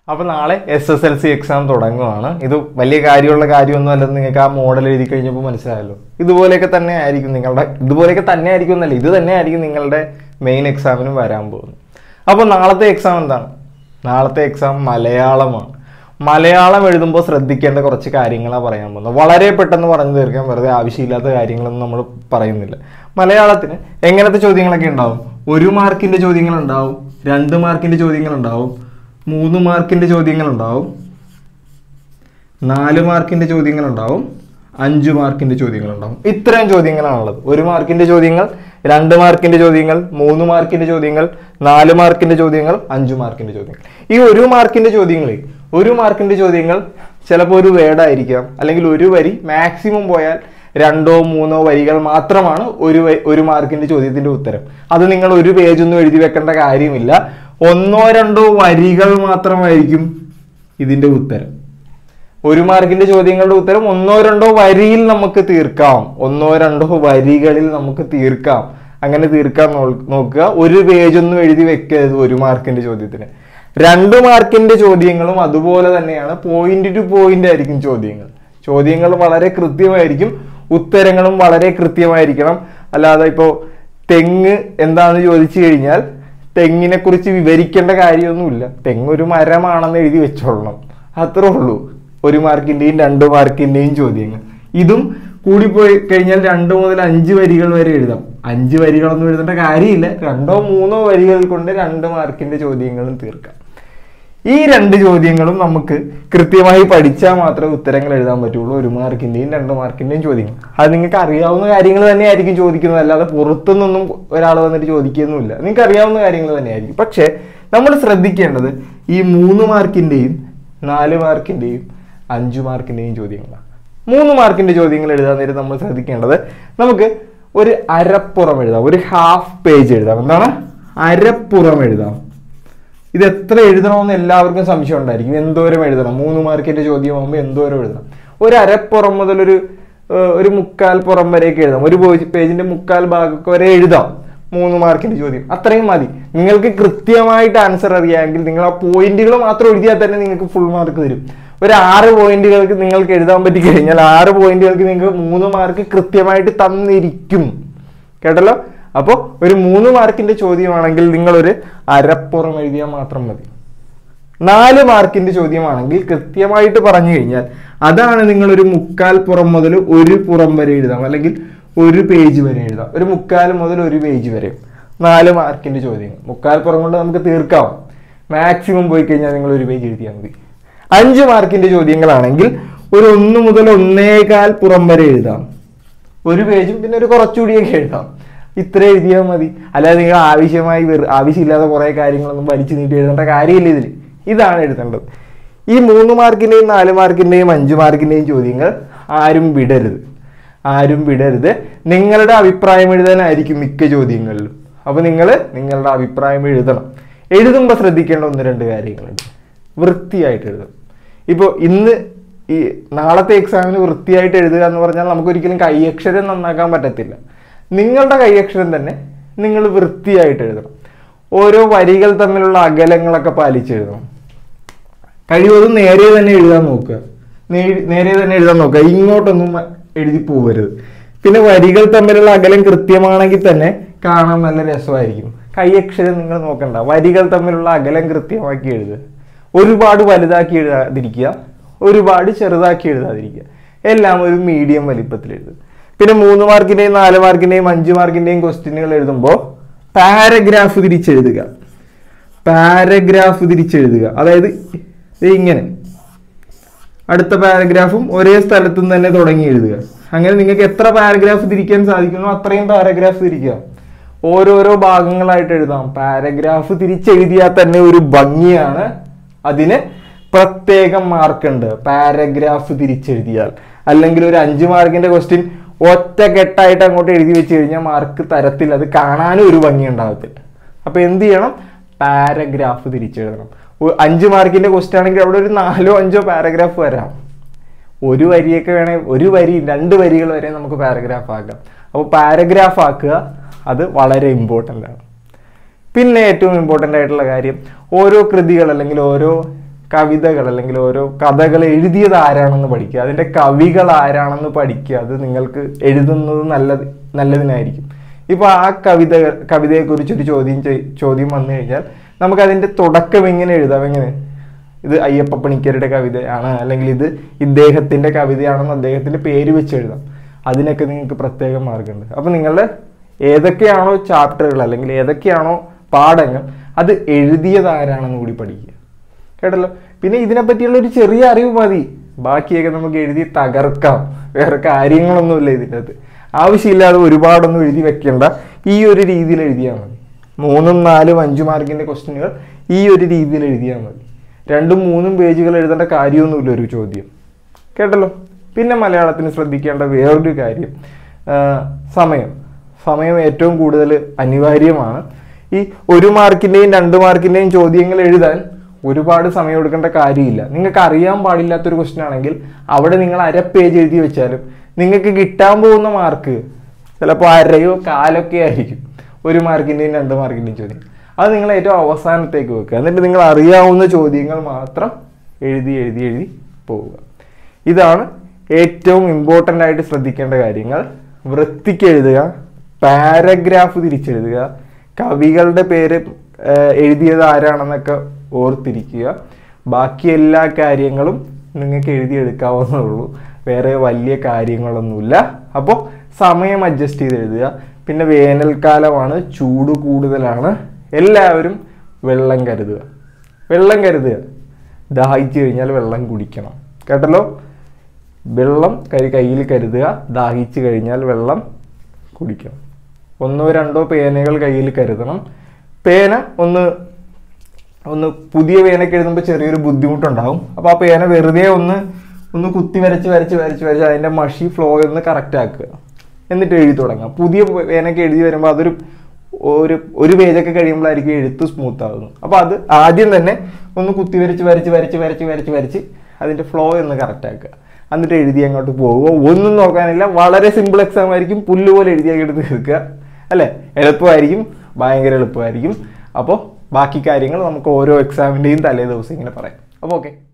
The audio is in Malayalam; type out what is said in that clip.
അപ്പോൾ നാളെ S S L C exam തുടങ്ങുവാണ് ഇത് വലിയ കാര്യമുള്ള കാര്യമൊന്നും അല്ലെന്ന് നിങ്ങൾക്ക് ആ മോഡൽ എഴുതി കഴിഞ്ഞപ്പോൾ മനസ്സിലായല്ലോ ഇതുപോലെയൊക്കെ തന്നെ ആയിരിക്കും നിങ്ങളുടെ ഇതുപോലെയൊക്കെ തന്നെ ആയിരിക്കും എന്നല്ല ഇത് തന്നെ ആയിരിക്കും നിങ്ങളുടെ മെയിൻ എക്സാമിനും വരാൻ പോകുന്നത് അപ്പോൾ നാളത്തെ എക്സാം എന്താണ് നാളത്തെ എക്സാം മലയാളമാണ് മലയാളം എഴുതുമ്പോൾ ശ്രദ്ധിക്കേണ്ട കുറച്ച് കാര്യങ്ങളാണ് പറയാൻ പോകുന്നത് വളരെ പെട്ടെന്ന് പറഞ്ഞു തീർക്കാൻ വെറുതെ ആവശ്യമില്ലാത്ത കാര്യങ്ങളൊന്നും നമ്മൾ പറയുന്നില്ല മലയാളത്തിന് എങ്ങനത്തെ ചോദ്യങ്ങളൊക്കെ ഉണ്ടാവും ഒരു മാർക്കിന്റെ ചോദ്യങ്ങൾ ഉണ്ടാവും രണ്ട് മാർക്കിന്റെ ചോദ്യങ്ങൾ ഉണ്ടാവും മൂന്ന് മാർക്കിന്റെ ചോദ്യങ്ങൾ ഉണ്ടാവും നാല് മാർക്കിന്റെ ചോദ്യങ്ങൾ ഉണ്ടാവും അഞ്ച് മാർക്കിന്റെ ചോദ്യങ്ങൾ ഉണ്ടാവും ഇത്രയും ചോദ്യങ്ങളാണുള്ളത് ഒരു മാർക്കിന്റെ ചോദ്യങ്ങൾ രണ്ട് മാർക്കിന്റെ ചോദ്യങ്ങൾ മൂന്ന് മാർക്കിന്റെ ചോദ്യങ്ങൾ നാല് മാർക്കിന്റെ ചോദ്യങ്ങൾ അഞ്ച് മാർക്കിന്റെ ചോദ്യങ്ങൾ ഈ ഒരു മാർക്കിന്റെ ചോദ്യങ്ങൾ ഒരു മാർക്കിന്റെ ചോദ്യങ്ങൾ ചിലപ്പോൾ ഒരു വേർഡ് ആയിരിക്കാം അല്ലെങ്കിൽ ഒരു വരി മാക്സിമം പോയാൽ രണ്ടോ മൂന്നോ വരികൾ മാത്രമാണ് ഒരു വ- ഒരു മാർക്കിന്റെ ചോദ്യത്തിന്റെ ഉത്തരം അത് നിങ്ങൾ ഒരു പേജ് ഒന്നും എഴുതി വെക്കേണ്ട കാര്യമില്ല ഒന്നോ രണ്ടോ വരികൾ മാത്രമായിരിക്കും ഇതിന്റെ ഉത്തരം ഒരു മാർക്കിന്റെ ചോദ്യങ്ങളുടെ ഉത്തരം ഒന്നോ രണ്ടോ വരിയിൽ നമുക്ക് തീർക്കാം ഒന്നോ രണ്ടോ വരികളിൽ നമുക്ക് തീർക്കാം അങ്ങനെ തീർക്കാൻ നോ- നോക്കുക ഒരു പേജ് ഒന്നും എഴുതി വെക്കരുത് ഒരു മാർക്കിന്റെ ചോദ്യത്തിന് രണ്ട് മാർക്കിന്റെ ചോദ്യങ്ങളും അതുപോലെ തന്നെയാണ് പോയിന്റ് ടു പോയിന്റ് ആയിരിക്കും ചോദ്യങ്ങൾ ചോദ്യങ്ങൾ വളരെ കൃത്യമായിരിക്കും ഉത്തരങ്ങളും വളരെ കൃത്യമായിരിക്കണം അല്ലാതെ ഇപ്പോൾ തെങ്ങ് എന്താണെന്ന് ചോദിച്ചു കഴിഞ്ഞാൽ തെങ്ങിനെ കുറിച്ച് വിവരിക്കേണ്ട കാര്യമൊന്നുമില്ല തെങ്ങ് ഒരു മരമാണെന്ന് എഴുതി വെച്ചോളണം അത്രേ ഉള്ളൂ ഒരു മാർക്കിന്റെയും രണ്ട് മാർക്കിന്റെയും ചോദ്യങ്ങൾ ഇതും കൂടിപ്പോയി കഴിഞ്ഞാൽ രണ്ട് മുതൽ അഞ്ച് വരികൾ വരെ എഴുതാം അഞ്ച് വരികളൊന്നും എഴുതേണ്ട കാര്യമില്ല രണ്ടോ മൂന്നോ വരികൾ കൊണ്ട് രണ്ട് മാർക്കിന്റെ ചോദ്യങ്ങളും തീർക്കാം ഈ രണ്ട് ചോദ്യങ്ങളും നമുക്ക് കൃത്യമായി പഠിച്ചാൽ മാത്രമേ ഉത്തരങ്ങൾ എഴുതാൻ പറ്റുള്ളൂ ഒരു മാർക്കിന്റെയും രണ്ട് മാർക്കിന്റെയും ചോദ്യങ്ങൾ അത് നിങ്ങൾക്ക് അറിയാവുന്ന കാര്യങ്ങൾ തന്നെയായിരിക്കും ചോദിക്കുന്നത് അല്ലാതെ പുറത്തുനിന്നൊന്നും ഒരാൾ വന്നിട്ട് ചോദിക്കുകയൊന്നുമില്ല നിങ്ങൾക്ക് അറിയാവുന്ന കാര്യങ്ങൾ തന്നെയായിരിക്കും പക്ഷേ നമ്മൾ ശ്രദ്ധിക്കേണ്ടത് ഈ മൂന്ന് മാർക്കിന്റെയും നാല് മാർക്കിന്റെയും അഞ്ച് മാർക്കിന്റെയും ചോദ്യങ്ങളാണ് മൂന്ന് മാർക്കിന്റെ ചോദ്യങ്ങൾ എഴുതാൻ നേരം നമ്മൾ ശ്രദ്ധിക്കേണ്ടത് നമുക്ക് ഒരു അരപ്പുറം എഴുതാം ഒരു ഹാഫ് പേജ് എഴുതാം എന്താണ് അരപ്പുറം എഴുതാം ഇത് എത്ര എഴുതണമെന്ന് എല്ലാവർക്കും സംശയം ഉണ്ടായിരിക്കും എന്തോരം എഴുതണം മൂന്ന് മാർക്കിന്റെ ചോദ്യമാകുമ്പോൾ എന്തോരം എഴുതണം ഒരു അരപ്പുറം മുതൽ ഒരു ഏഹ്, ഒരു മുക്കാൽ പുറം വരെയൊക്കെ എഴുതാം ഒരു പേജ്- പേജിന്റെ മുക്കാൽ ഭാഗമൊക്കെ വരെ എഴുതാം മൂന്ന് മാർക്കിന്റെ ചോദ്യം അത്രയും മതി നിങ്ങൾക്ക് കൃത്യമായിട്ട് ആൻസർ അറിയാമെങ്കിൽ നിങ്ങൾ ആ പോയിന്റുകൾ മാത്രം എഴുതിയാൽ തന്നെ നിങ്ങൾക്ക് ഫുൾ മാർക്ക് തരും ഒരു ആറ് പോയിന്റുകൾക്ക് നിങ്ങൾക്ക് എഴുതാൻ പറ്റി കഴിഞ്ഞാൽ ആറ് പോയിന്റുകൾക്ക് നിങ്ങൾക്ക് മൂന്ന് മാർക്ക് കൃത്യമായിട്ട് തന്നിരിക്കും കേട്ടല്ലോ അപ്പോൾ ഒരു മൂന്ന് മാർക്കിന്റെ ചോദ്യമാണെങ്കിൽ നിങ്ങൾ ഒരു അരപ്പുറം എഴുതിയാൽ മാത്രം മതി നാല് മാർക്കിന്റെ ചോദ്യമാണെങ്കിൽ കൃത്യമായിട്ട് പറഞ്ഞു കഴിഞ്ഞാൽ അതാണ് നിങ്ങൾ ഒരു മുക്കാൽ പുറം മുതൽ ഒരു പുറം വരെ എഴുതാം അല്ലെങ്കിൽ ഒരു പേജ് വരെ എഴുതാം ഒരു മുക്കാൽ മുതൽ ഒരു പേജ് വരെ നാല് മാർക്കിന്റെ ചോദ്യങ്ങൾ മുക്കാൽ പുറം കൊണ്ട് നമുക്ക് തീർക്കാം മാക്സിമം പോയി കഴിഞ്ഞാൽ നിങ്ങൾ ഒരു പേജ് എഴുതിയാൽ മതി അഞ്ച് മാർക്കിന്റെ ചോദ്യങ്ങളാണെങ്കിൽ ഒരു ഒന്ന് മുതൽ ഒന്നേകാൽ പുറം വരെ എഴുതാം ഒരു പേജും പിന്നെ ഒരു കുറച്ചുകൂടിയൊക്കെ എഴുതാം ഇത്ര എഴുതിയാൽ മതി അല്ലാതെ നിങ്ങൾ ആവശ്യമായി വെറു- ആവശ്യമില്ലാത്ത കുറേ കാര്യങ്ങളൊന്നും വലിച്ചു നീട്ടി എഴുതേണ്ട കാര്യമില്ല ഇതിൽ ഇതാണ് എഴുതേണ്ടത് ഈ മൂന്ന് മാർക്കിന്റെയും നാല് മാർക്കിന്റെയും അഞ്ച് മാർക്കിന്റെയും ചോദ്യങ്ങൾ ആരും വിടരുത് ആരും വിടരുത് നിങ്ങളുടെ അഭിപ്രായം എഴുതാനായിരിക്കും മിക്ക ചോദ്യങ്ങളിലും അപ്പൊ നിങ്ങൾ നിങ്ങളുടെ അഭിപ്രായം എഴുതണം എഴുതുമ്പോൾ ശ്രദ്ധിക്കേണ്ട ഒന്ന് രണ്ട് കാര്യങ്ങളുണ്ട് വൃത്തിയായിട്ട് എഴുതണം ഇപ്പോൾ ഇന്ന് ഈ നാളത്തെ എക്സാമിന് വൃത്തിയായിട്ട് എഴുതുക എന്ന് പറഞ്ഞാൽ നമുക്ക് ഒരിക്കലും കൈയക്ഷരം നന്നാക്കാൻ പറ്റത്തില്ല നിങ്ങളുടെ കൈയക്ഷരം തന്നെ നിങ്ങൾ വൃത്തിയായിട്ട് എഴുതണം ഓരോ വരികൾ തമ്മിലുള്ള അകലങ്ങളൊക്കെ പാലിച്ചെഴുതണം കഴിവതും നേരെ തന്നെ എഴുതാൻ നോക്കുക നേ- നേരെ തന്നെ എഴുതാൻ നോക്കുക ഇങ്ങോട്ടൊന്നും മ- എഴുതി പോവരുത് പിന്നെ വരികൾ തമ്മിലുള്ള അകലം കൃത്യമാണെങ്കിൽ തന്നെ കാണാൻ നല്ല രസമായിരിക്കും കൈയക്ഷരം നിങ്ങൾ നോക്കണ്ട വരികൾ തമ്മിലുള്ള അകലം കൃത്യമാക്കി എഴുതുക ഒരുപാട് വലുതാക്കി എഴുതാതിരിക്കുക ഒരുപാട് ചെറുതാക്കി എഴുതാതിരിക്കുക എല്ലാം ഒരു മീഡിയം വലിപ്പത്തിൽ എഴുതുക പിന്നെ മൂന്ന് മാർക്കിന്റെയും നാല് മാർക്കിന്റെയും അഞ്ച് മാർക്കിന്റെയും ക്വസ്റ്റ്യനുകൾ എഴുതുമ്പോൾ പാരഗ്രാഫ് തിരിച്ചെഴുതുക പാരഗ്രാഫ് തിരിച്ചെഴുതുക അതായത് ദേ ഇങ്ങനെ അടുത്ത പാരഗ്രാഫും ഒരേ സ്ഥലത്തു നിന്ന് തന്നെ തുടങ്ങി എഴുതുക അങ്ങനെ നിങ്ങൾക്ക് എത്ര പാരഗ്രാഫ് തിരിക്കാൻ സാധിക്കുന്നോ അത്രയും പാരഗ്രാഫ് തിരിക്കുക ഓരോരോ ഭാഗങ്ങളായിട്ട് എഴുതാം പാരഗ്രാഫ് തിരിച്ചെഴുതിയാൽ തന്നെ ഒരു ഭംഗിയാണ് അതിന് പ്രത്യേകം മാർക്കുണ്ട് പാരഗ്രാഫ് തിരിച്ചെഴുതിയാൽ അല്ലെങ്കിൽ ഒരു അഞ്ച് മാർക്കിന്റെ ക്വസ്റ്റ്യൻ ഒറ്റ കെട്ടായിട്ട് അങ്ങോട്ട് എഴുതി വെച്ച് കഴിഞ്ഞാൽ മാർക്ക് തരത്തിൽ അത് കാണാനും ഒരു ഭംഗി ഉണ്ടാകത്തില്ല അപ്പൊ എന്ത് ചെയ്യണം പാരഗ്രാഫ് തിരിച്ചെഴുതണം ഒ- അഞ്ച് മാർക്കിന്റെ ക്വസ്റ്റ്യൻ ആണെങ്കിൽ അവിടെ ഒരു നാലോ അഞ്ചോ പാരഗ്രാഫ് വരാം ഒരു വരിയൊക്കെ വേണേ ഒരു വരി രണ്ട് വരികൾ വരെ നമുക്ക് പാരഗ്രാഫ് ആക്കാം അപ്പോൾ പാരഗ്രാഫ് ആക്കുക അത് വളരെ ഇമ്പോർട്ടൻ്റ് ആണ് പിന്നെ ഏറ്റവും ഇമ്പോർട്ടൻ്റ് ആയിട്ടുള്ള കാര്യം ഓരോ കൃതികൾ അല്ലെങ്കിൽ ഓരോ കവിതകൾ അല്ലെങ്കിൽ ഓരോ കഥകൾ എഴുതിയത് ആരാണെന്ന് പഠിക്കുക അതിൻ്റെ കവികൾ ആരാണെന്ന് പഠിക്കുക അത് നിങ്ങൾക്ക് എഴുതുന്നത് നല്ലത് നല്ലതിനായിരിക്കും ഇപ്പോൾ ആ കവിത കവിതയെക്കുറിച്ചൊരു ചോദ്യം ചെയ്- ചോദ്യം വന്നു കഴിഞ്ഞാൽ നമുക്ക് അതിൻ്റെ തുടക്കം എങ്ങനെ എഴുതാം എങ്ങനെ ഇത് അയ്യപ്പ പണിക്കരുടെ കവിതയാണ് അല്ലെങ്കിൽ ഇത് ഇദ്ദേഹത്തിൻ്റെ കവിതയാണെന്ന് അദ്ദേഹത്തിൻ്റെ പേര് വെച്ച് എഴുതാം അതിനൊക്കെ നിങ്ങൾക്ക് പ്രത്യേക മാർഗമുണ്ട് അപ്പോൾ നിങ്ങളുടെ ഏതൊക്കെയാണോ ചാപ്റ്ററുകൾ അല്ലെങ്കിൽ ഏതൊക്കെയാണോ പാഠങ്ങൾ അത് എഴുതിയത് ആരാണെന്ന് കൂടി പഠിക്കുക കേട്ടല്ലോ പിന്നെ ഇതിനെ പറ്റിയുള്ള ഒരു ചെറിയ അറിവ് മതി ബാക്കിയൊക്കെ നമുക്ക് എഴുതി തകർക്കാം വേറെ കാര്യങ്ങളൊന്നുമില്ല ഇതിൻ്റെ അകത്ത് ആവശ്യമില്ലാതെ ഒരുപാടൊന്നും എഴുതി വെക്കേണ്ട ഈ ഒരു രീതിയിൽ എഴുതിയാൽ മതി മൂന്നും നാലും അഞ്ചും മാർക്കിൻ്റെ ക്വസ്റ്റ്യനുകൾ ഈ ഒരു രീതിയിൽ എഴുതിയാൽ മതി രണ്ടും മൂന്നും പേജുകൾ എഴുതേണ്ട കാര്യമൊന്നുമില്ല ഒരു ചോദ്യം കേട്ടല്ലോ പിന്നെ മലയാളത്തിന് ശ്രദ്ധിക്കേണ്ട വേറൊരു കാര്യം ആ, സമയം സമയം ഏറ്റവും കൂടുതൽ അനിവാര്യമാണ് ഈ ഒരു മാർക്കിൻ്റെയും രണ്ട് മാർക്കിൻ്റെയും ചോദ്യങ്ങൾ എഴുതാൻ ഒരുപാട് സമയം എടുക്കേണ്ട കാര്യമില്ല നിങ്ങൾക്ക് അറിയാൻ പാടില്ലാത്തൊരു ക്വസ്റ്റ്യൻ ആണെങ്കിൽ അവിടെ നിങ്ങൾ അര പേജ് എഴുതി വെച്ചാലും നിങ്ങൾക്ക് കിട്ടാൻ പോകുന്ന മാർക്ക് ചിലപ്പോൾ അരയോ കാലൊക്കെ ആയിരിക്കും ഒരു മാർക്കിൻ്റെയും രണ്ട് മാർക്കിൻ്റെയും ചോദ്യം അത് നിങ്ങൾ ഏറ്റവും അവസാനത്തേക്ക് വെക്കുക എന്നിട്ട് നിങ്ങൾ അറിയാവുന്ന ചോദ്യങ്ങൾ മാത്രം എഴുതി എഴുതി എഴുതി പോവുക ഇതാണ് ഏറ്റവും ഇമ്പോർട്ടൻ്റ് ആയിട്ട് ശ്രദ്ധിക്കേണ്ട കാര്യങ്ങൾ വൃത്തിക്ക് എഴുതുക പാരഗ്രാഫ് തിരിച്ചെഴുതുക കവികളുടെ പേര് ഏഹ്, എഴുതിയത് ആരാണെന്നൊക്കെ ഓർത്തിരിക്കുക ബാക്കി എല്ലാ കാര്യങ്ങളും നിങ്ങൾക്ക് എഴുതിയെടുക്കാവുന്നേ ഉള്ളൂ വേറെ വലിയ കാര്യങ്ങളൊന്നുമില്ല അപ്പോൾ സമയം അഡ്ജസ്റ്റ് ചെയ്ത് എഴുതുക പിന്നെ വേനൽക്കാലമാണ് ചൂട് കൂടുതലാണ് എല്ലാവരും വെള്ളം കരുതുക വെള്ളം കരുതുക ദാഹിച്ചു കഴിഞ്ഞാൽ വെള്ളം കുടിക്കണം കേട്ടല്ലോ വെള്ളം കൈ കയ്യിൽ കരുതുക ദാഹിച്ചു കഴിഞ്ഞാൽ വെള്ളം കുടിക്കണം ഒന്നോ രണ്ടോ പേനകൾ കയ്യിൽ കരുതണം പേന ഒന്ന് ഒന്ന് പുതിയ പേനയൊക്കെ എഴുതുമ്പോൾ ചെറിയൊരു ബുദ്ധിമുട്ടുണ്ടാവും അപ്പോൾ ആ പേന വെറുതെ ഒന്ന് ഒന്ന് കുത്തി വരച്ച് വരച്ച് വരച്ച് വരച്ച് അതിൻ്റെ മഷി ഫ്ലോ ഒന്ന് കറക്റ്റ് ആക്കുക എന്നിട്ട് എഴുതി തുടങ്ങാം പുതിയ പേനയൊക്കെ എഴുതി വരുമ്പോൾ അതൊരു ഒരു ഒരു പേജൊക്കെ കഴിയുമ്പോഴായിരിക്കും എഴുത്ത് സ്മൂത്ത് ആകുന്നത് അപ്പോൾ അത് ആദ്യം തന്നെ ഒന്ന് കുത്തി വരച്ച് വരച്ച് വരച്ച് വരച്ച് വരച്ച് വരച്ച് അതിൻ്റെ ഫ്ലോ ഒന്ന് കറക്റ്റ് ആക്കുക എന്നിട്ട് എഴുതി അങ്ങോട്ട് പോവുക ഒന്നും നോക്കാനില്ല വളരെ സിമ്പിൾ എക്സാം ആയിരിക്കും പുല്ല് പോലെ എഴുതിയൊക്കെ എടുത്ത് തീർക്കുക അല്ലേ എളുപ്പമായിരിക്കും ഭയങ്കര എളുപ്പമായിരിക്കും അപ്പോൾ ബാക്കി കാര്യങ്ങൾ നമുക്ക് ഓരോ എക്സാമിൻ്റെയും തലേ ദിവസം ഇങ്ങനെ പറയാം അപ്പോൾ ഓക്കെ